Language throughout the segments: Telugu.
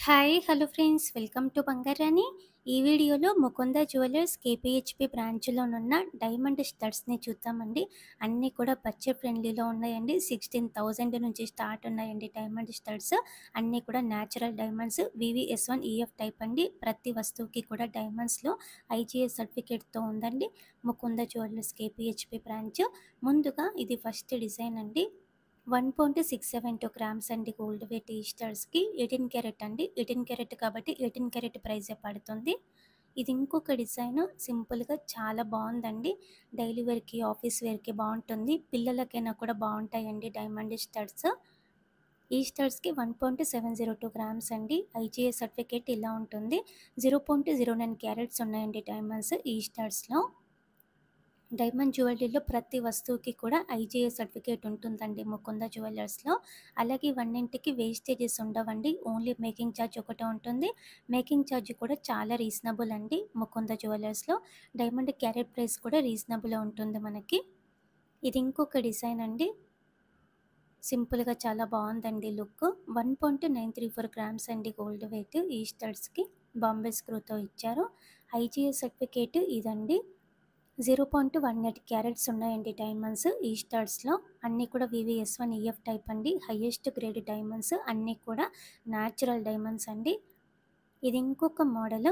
Hi hello friends welcome to Bangarani ఈ వీడియోలో ముకుంద జ్యువెలర్స్ కేపీహెచ్పి బ్రాంచ్లోనున్న డైమండ్ స్టడ్స్ని చూద్దామండి అన్నీ కూడా బడ్జెట్ ఫ్రెండ్లీలో ఉన్నాయండి సిక్స్టీన్ థౌజండ్ నుంచి స్టార్ట్ ఉన్నాయండి డైమండ్ స్టడ్స్ అన్నీ కూడా natural diamonds VVS one EF type అండి ప్రతి వస్తువుకి కూడా డైమండ్స్లో ఐజీఎస్ సర్టిఫికేట్తో ఉందండి ముకుంద జ్యువెలర్స్ కేపీహెచ్పి బ్రాంచ్ ముందుగా ఇది ఫస్ట్ డిజైన్ అండి one point six seven two grams అండి గోల్డ్ వెయిట్ ఈస్టర్స్కి ఎయిటీన్ క్యారెట్ అండి ఎయిటీన్ క్యారెట్ కాబట్టి ఎయిటీన్ క్యారెట్ ప్రైజే పడుతుంది ఇది ఇంకొక డిజైన్ సింపుల్గా చాలా బాగుందండి డైలీ వేర్కి ఆఫీస్ వేర్కి బాగుంటుంది పిల్లలకైనా కూడా బాగుంటాయండి డైమండ్ స్టడ్స్ ఈ స్టడ్స్కి one point seven zero two grams అండి ఐజీఎస్ సర్టిఫికేట్ ఇలా ఉంటుంది zero point zero nine carats ఉన్నాయండి డైమండ్స్ ఈ స్టడ్స్లో డైమండ్ జ్యువెలరీలో ప్రతి వస్తువుకి కూడా ఐజీఎస్ సర్టిఫికేట్ ఉంటుందండి ముకుంద జ్యువెలర్స్లో అలాగే ఇవన్నింటికి వేస్టేజెస్ ఉండవండి ఓన్లీ మేకింగ్ ఛార్జ్ ఒకటే ఉంటుంది మేకింగ్ ఛార్జ్ కూడా చాలా రీజనబుల్ అండి ముకుంద జ్యువెలర్స్లో డైమండ్ క్యారెట్ ప్రైస్ కూడా రీజనబుల్ ఉంటుంది మనకి ఇది ఇంకొక డిజైన్ అండి సింపుల్గా చాలా బాగుందండి look one point nine three four grams అండి గోల్డ్ వెయిట్ ఈ స్టడ్స్కి బాంబే స్క్రూతో ఇచ్చారు ఐజీఎస్ సర్టిఫికేట్ ఇదండి zero point one eight carats ఉన్నాయండి డైమండ్స్ ఈ స్టార్స్లో అన్నీ కూడా వివిఎస్ వన్ ఈఎఫ్ టైప్ అండి హయ్యెస్ట్ గ్రేడ్ డైమండ్స్ అన్నీ కూడా న్యాచురల్ డైమండ్స్ అండి ఇది ఇంకొక మోడల్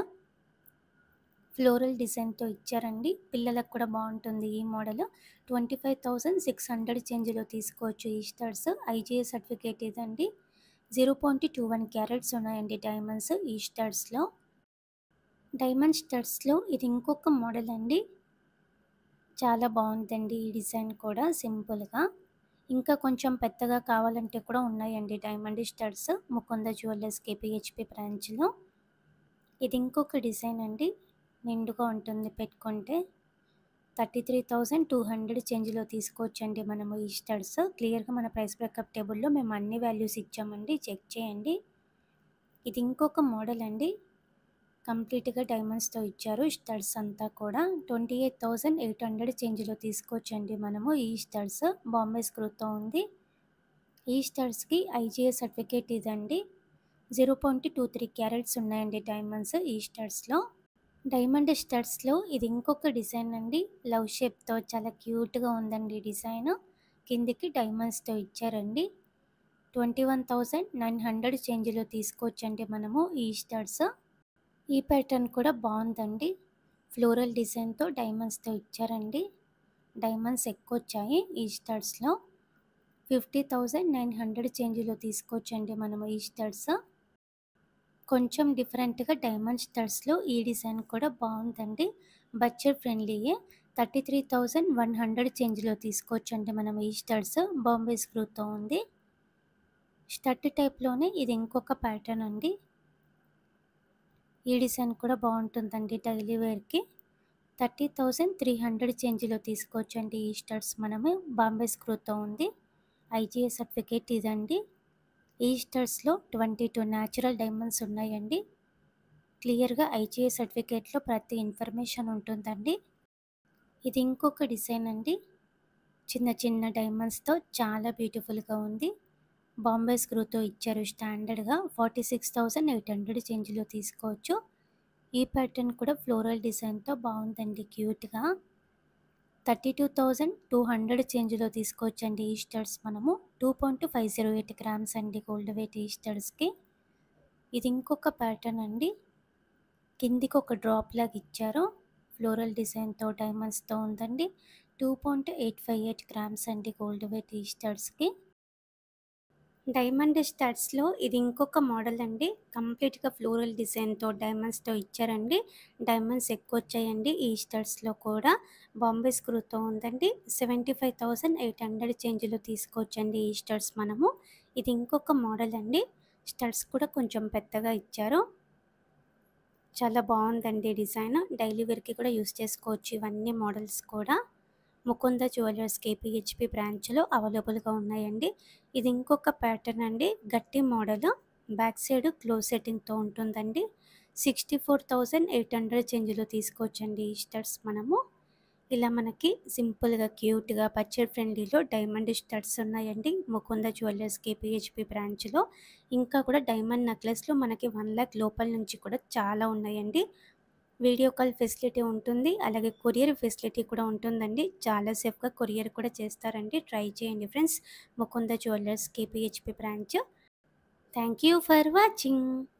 ఫ్లోరల్ డిజైన్తో ఇచ్చారండి పిల్లలకు కూడా బాగుంటుంది ఈ model twenty five thousand six hundred చేంజ్లో తీసుకోవచ్చు ఈ స్టార్స్ ఐజీఎస్ సర్టిఫికేట్ ఇదండి zero point two one carats ఉన్నాయండి డైమండ్స్ ఈ స్టార్స్లో డైమండ్ స్టడ్స్లో ఇది ఇంకొక మోడల్ అండి చాలా బాగుందండి ఈ డిజైన్ కూడా సింపుల్గా ఇంకా కొంచెం పెద్దగా కావాలంటే కూడా ఉన్నాయండి diamond studs Mukunda jewellers KPHB బ్రాంచ్లో ఇది ఇంకొక డిజైన్ అండి నిండుగా ఉంటుంది పెట్టుకుంటే thirty three thousand two hundred చేంజ్లో తీసుకోవచ్చండి మనము ఈ స్టడ్స్ క్లియర్గా మన ప్రైస్ బ్రేకప్ టేబుల్లో మేము అన్ని వాల్యూస్ ఇచ్చామండి చెక్ చేయండి ఇది ఇంకొక మోడల్ అండి కంప్లీట్గా డైమండ్స్తో ఇచ్చారు స్టడ్స్ అంతా కూడా twenty eight thousand eight hundred చేంజ్లో తీసుకోవచ్చండి మనము ఈ స్టడ్స్ బాంబే స్క్రూతో ఉంది ఈ స్టడ్స్కి ఐజీఎస్ సర్టిఫికేట్ ఇదండి zero point two three carats ఉన్నాయండి డైమండ్స్ ఈ స్టడ్స్లో డైమండ్ స్టడ్స్లో ఇది ఇంకొక డిజైన్ అండి లవ్ షేప్తో చాలా క్యూట్గా ఉందండి డిజైన్ కిందికి డైమండ్స్తో ఇచ్చారండి twenty one thousand nine hundred చేంజ్లో తీసుకోవచ్చండి మనము ఈ స్టడ్స్ ఈ ప్యాటర్న్ కూడా బాగుందండి ఫ్లోరల్ డిజైన్తో డైమండ్స్తో ఇచ్చారండి డైమండ్స్ ఎక్కువ వచ్చాయి ఈ స్టడ్స్లో ఫిఫ్టీ థౌజండ్ నైన్ హండ్రెడ్ చేంజ్లో తీసుకోవచ్చండి మనము ఈ స్టడ్స్ కొంచెం డిఫరెంట్గా డైమండ్ స్టడ్స్లో ఈ డిజైన్ కూడా బాగుందండి బడ్జెట్ ఫ్రెండ్లీయే thirty three thousand one hundred చేంజ్లో తీసుకోవచ్చండి మనం ఈ స్టడ్స్ బాంబే స్క్రూతో ఉంది స్టడ్ టైప్లోనే ఇది ఇంకొక ప్యాటర్న్ అండి ఈ డిజైన్ కూడా బాగుంటుందండి డైలీ వేర్కి థర్టీ థౌజండ్ త్రీ హండ్రెడ్ చేంజ్లో తీసుకోవచ్చండి ఈ స్టడ్స్ మనము బాంబే స్క్రూతో ఉంది ఐజీఎస్ సర్టిఫికేట్ ఇదండి ఈ స్టడ్స్లో ట్వంటీ టూ న్యాచురల్ డైమండ్స్ ఉన్నాయండి క్లియర్గా ఐజీఎస్ సర్టిఫికేట్లో ప్రతి ఇన్ఫర్మేషన్ ఉంటుందండి ఇది ఇంకొక డిజైన్ అండి చిన్న చిన్న డైమండ్స్తో చాలా బ్యూటిఫుల్గా ఉంది బాంబే స్క్రూతో ఇచ్చారు స్టాండర్డ్గా forty six thousand eight hundred చేంజ్లో తీసుకోవచ్చు ఈ ప్యాటర్న్ కూడా ఫ్లోరల్ డిజైన్తో బాగుందండి క్యూట్గా thirty two thousand two hundred చేంజ్లో తీసుకోవచ్చండి ఈస్టర్స్ మనము two point five zero eight grams అండి గోల్డ్ వెయిట్ ఈస్టర్స్కి ఇది ఇంకొక ప్యాటర్న్ అండి కిందికి ఒక డ్రాప్ లాగా ఇచ్చారు ఫ్లోరల్ డిజైన్తో డైమండ్స్తో ఉందండి two point eight five eight grams అండి గోల్డ్ వెయిట్ ఈస్టర్స్కి డైమండ్ స్టార్ట్స్లో ఇది ఇంకొక మోడల్ అండి కంప్లీట్గా ఫ్లోరల్ డిజైన్తో డైమండ్స్తో ఇచ్చారండి డైమండ్స్ ఎక్కువ వచ్చాయండి ఈ స్టార్ట్స్లో కూడా బాంబే స్క్రూతో ఉందండి seventy five thousand eight hundred చేంజ్లో తీసుకోవచ్చండి ఈ స్టార్ట్స్ మనము ఇది ఇంకొక మోడల్ అండి స్టడ్స్ కూడా కొంచెం పెద్దగా ఇచ్చారు చాలా బాగుందండి డిజైన్ డైలీ వేర్కి కూడా యూస్ చేసుకోవచ్చు ఇవన్నీ మోడల్స్ కూడా ముకుంద జ్యువెలర్స్ కేపీహెచ్పి బ్రాంచ్లో అవైలబుల్గా ఉన్నాయండి ఇది ఇంకొక ప్యాటర్న్ అండి గట్టి మోడల్ బ్యాక్ సైడ్ క్లోజ్ సెట్టింగ్తో ఉంటుందండి sixty four thousand eight hundred చేంజ్లో తీసుకోవచ్చండి ఈ స్టడ్స్ మనము ఇలా మనకి సింపుల్‌గా, క్యూట్‌గా బడ్జెట్ ఫ్రెండ్లీలో డైమండ్ స్టడ్స్ ఉన్నాయండి. ముకుంద జ్యువెల్లర్స్ కేపీహెచ్‌పీ బ్రాంచ్‌లో. ఇంకా కూడా డైమండ్ నెక్లెస్‌లు మనకి 1,00,000 లోపల నుంచి కూడా చాలా ఉన్నాయండి. వీడియో కాల్ ఫెసిలిటీ ఉంటుంది. అలాగే కొరియర్ ఫెసిలిటీ కూడా ఉంటుందండి. చాలా సేఫ్‌గా కొరియర్ కూడా చేస్తారండి. ట్రై చేయండి friends. Mukunda jewellers KPHB branch. Thank you for watching.